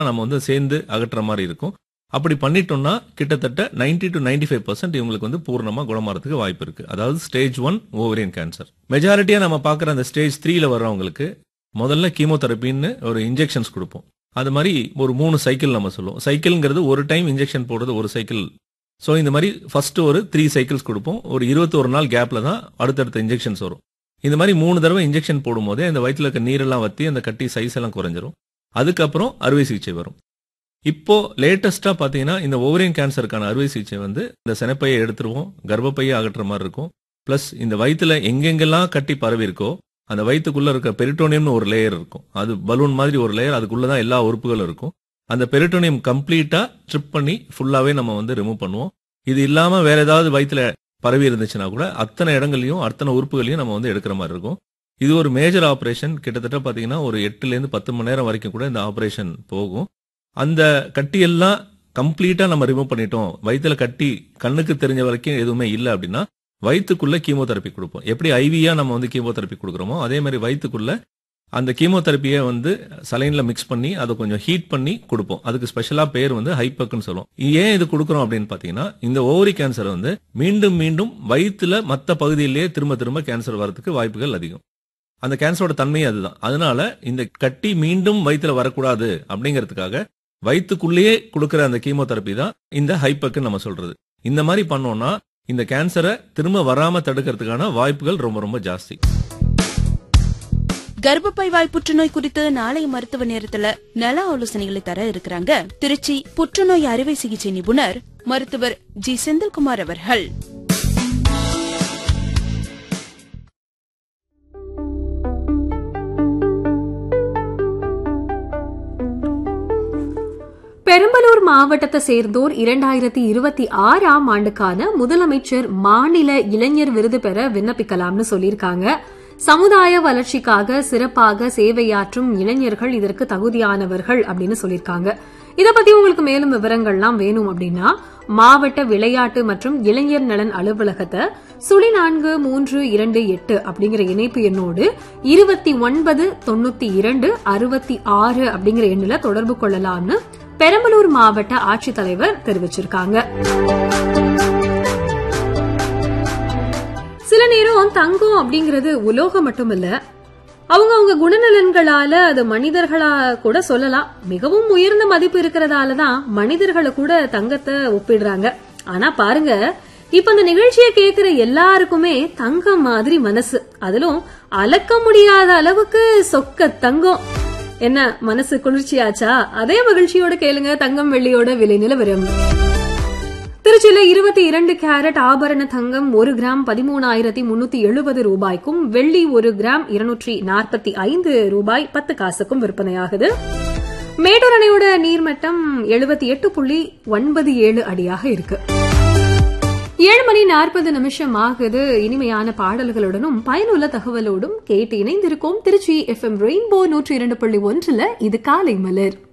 நம்ம வந்து சேர்ந்து அகற்றுற மாதிரி இருக்கும் அப்படி பண்ணிட்டோம்னா கிட்டத்தட்ட 90 டு 95% ஃபைவ் பர்சன்ட் இவங்களுக்கு வந்து பூர்ணமா குணமாறதுக்கு வாய்ப்பு இருக்கு அதாவது ஸ்டேஜ் ஒன் ஓவரியன் கேன்சர் மெஜாரிட்டியா நம்ம பார்க்குற அந்த ஸ்டேஜ் த்ரீல வர்றவங்களுக்கு முதல்ல கீமோதெரப்பின்னு ஒரு இன்ஜெக்ஷன்ஸ் கொடுப்போம் அது மாதிரி ஒரு மூணு சைக்கிள் நம்ம சொல்லுவோம் சைக்கிள்ங்கிறது ஒரு டைம் இன்ஜெக்ஷன் போடுறது ஒரு சைக்கிள் ஸோ இந்த மாதிரி ஃபர்ஸ்ட் ஒரு த்ரீ சைக்கிள்ஸ் கொடுப்போம் ஒரு இருபத்தொரு நாள் கேப்ல தான் அடுத்தடுத்த இன்ஜெக்ஷன்ஸ் வரும் இந்த மாதிரி மூணு தடவை இன்ஜெக்ஷன் போடும்போதே அந்த வயிற்றுல இருக்க நீரெல்லாம் வத்தி அந்த கட்டி சைஸ் எல்லாம் குறைஞ்சிரும் அதுக்கப்புறம் அறுவை சிகிச்சை வரும் இப்போ லேட்டஸ்டா பாத்தீங்கன்னா இந்த ஓவரியன் கேன்சருக்கான அறுவை சிகிச்சை வந்து இந்த சினைப்பையை எடுத்துருவோம் கர்ப்பப்பையை அகற்றுற மாதிரி இருக்கும் பிளஸ் இந்த வயிற்றுல எங்கெங்கெல்லாம் கட்டி பரவி இருக்கோ அந்த வயிற்றுக்குள்ள இருக்க பெரிட்டோனியம்னு ஒரு லேயர் இருக்கும் அது பலூன் மாதிரி ஒரு லேயர் அதுக்குள்ளதான் எல்லா உறுப்புகளும் இருக்கும் அந்த பெரிட்டோனியம் கம்ப்ளீட்டா ட்ரிப் பண்ணி ஃபுல்லாவே நம்ம வந்து ரிமூவ் பண்ணுவோம் இது இல்லாம வேற ஏதாவது வயிற்றுல பரவி இருந்துச்சுன்னா கூட அத்தனை இடங்களையும் அத்தனை உறுப்புகளையும் நம்ம வந்து எடுக்கிற மாதிரி இருக்கும் இது ஒரு மேஜர் ஆபரேஷன் கிட்டத்தட்ட பாத்தீங்கன்னா ஒரு எட்டுல இருந்து பத்து மணி நேரம் வரைக்கும் கூட இந்த ஆபரேஷன் போகும் அந்த கட்டியெல்லாம் கம்ப்ளீட்டா நம்ம ரிமூவ் பண்ணிட்டோம் வயிற்றுல கட்டி கண்ணுக்கு தெரிஞ்ச வரைக்கும் எதுவுமே இல்லை அப்படின்னா வயிற்றுக்குள்ள கீமோதெரப்பி கொடுப்போம் எப்படி ஐவியா நம்ம வந்து கீமோதெரப்பி கொடுக்குறோமோ அதே மாதிரி வயிற்றுக்குள்ள அந்த கீமோதெரப்பியை வந்து சலைன்ல மிக்ஸ் பண்ணி அதை கொஞ்சம் ஹீட் பண்ணி கொடுப்போம் அதுக்கு ஸ்பெஷலா பேர் வந்து ஹைப்பக்குன்னு சொல்லுவோம் ஏன் இது கொடுக்குறோம் அப்படின்னு பாத்தீங்கன்னா இந்த ஓவரி கேன்சர் வந்து மீண்டும் மீண்டும் வயிற்றுல மற்ற பகுதியிலேயே திரும்ப திரும்ப கேன்சர் வரதுக்கு வாய்ப்புகள் அதிகம் அந்த கேன்சரோட தன்மையே அதுதான் அதனால இந்த கட்டி மீண்டும் வயிற்றுல வரக்கூடாது அப்படிங்கிறதுக்காக வயிற்றுக்குள்ளேயே கொடுக்கிற அந்த கீமோதெரப்பி தான் இந்த ஹைப்பக்குன்னு நம்ம சொல்றது இந்த மாதிரி பண்ணோம்னா இந்த கேன்சரை திரும்ப வராம தடுக்கிறதுக்கான வாய்ப்புகள் ரொம்ப ரொம்ப ஜாஸ்தி கர்ப்பப்பை வாய் புற்றுநோய் குறித்து நாளை மருத்துவ நேரத்துல நல ஆலோசனைகளை தர இருக்கிறாங்க திருச்சி புற்றுநோய் அறுவை சிகிச்சை நிபுணர் மருத்துவர் ஜி செந்தில்குமார் அவர்கள் பெரம்பலூர் மாவட்டத்தை சேர்ந்தோர் இரண்டாயிரத்தி இருபத்தி ஆறாம் ஆண்டுக்கான முதலமைச்சர் மாநில இளைஞர் விருது பெற விண்ணப்பிக்கலாம்னு சொல்லியிருக்காங்க சமுதாய வளர்ச்சிக்காக சிறப்பாக சேவையாற்றும் இளைஞர்கள் இதற்கு தகுதியானவர்கள் அப்படின்னு சொல்லியிருக்காங்க இத பத்தி உங்களுக்கு மேலும் விவரங்கள்லாம் வேணும் அப்படின்னா மாவட்ட விளையாட்டு மற்றும் இளைஞர் நலன் அலுவலகத்தை சுழி நான்கு மூன்று இரண்டு எட்டு அப்படிங்கிற இணைப்பு எண்ணோடு இருபத்தி ஒன்பது தொண்ணூத்தி இரண்டு அறுபத்தி ஆறு அப்படிங்கிற எண்ணில தொடர்பு கொள்ளலாம்னு பெரம்பலூர் மாவட்ட ஆட்சித்தலைவர் தெரிவிச்சிருக்காங்க சில நேரம் தங்கம் அப்படிங்கிறது உலோகம் மட்டுமல்ல அவங்க அவங்க குணநலன்களால அது மனிதர்களா கூட சொல்லலாம் மிகவும் உயர்ந்த மதிப்பு இருக்கிறதால தான் மனிதர்களை கூட தங்கத்தை ஒப்பிடுறாங்க ஆனா பாருங்க இப்ப இந்த நிகழ்ச்சியை கேக்குற எல்லாருக்குமே தங்கம் மாதிரி மனசு அதிலும் அளக்க முடியாத அளவுக்கு சொக்க தங்கம் என்ன மனசு குளிர்ச்சியாச்சா அதே மகிழ்ச்சியோட கேளுங்க தங்கம் வெள்ளியோட விலை நிலவரம் திருச்சியில இருபத்தி இரண்டு கேரட் ஆபரண தங்கம் ஒரு கிராம் பதிமூணாயிரத்தி முன்னூத்தி எழுபது ரூபாய்க்கும் வெள்ளி ஒரு கிராம் இருநூற்றி நாற்பத்தி ஐந்து ரூபாய் பத்து காசுக்கும் விற்பனையாகுது மேட்டூர் அணையோட நீர்மட்டம் எழுபத்தி எட்டு புள்ளி ஒன்பது ஏழு அடியாக இருக்கு ஏழு மணி நாற்பது நிமிஷம் ஆகுது இனிமையான பாடல்களுடனும் பயனுள்ள தகவலோடும் கேட்டு இணைந்திருக்கோம் திருச்சி எஃப் எம் ரெயின்போ நூற்றி இரண்டு புள்ளி ஒன்றுல இது காலை மலர்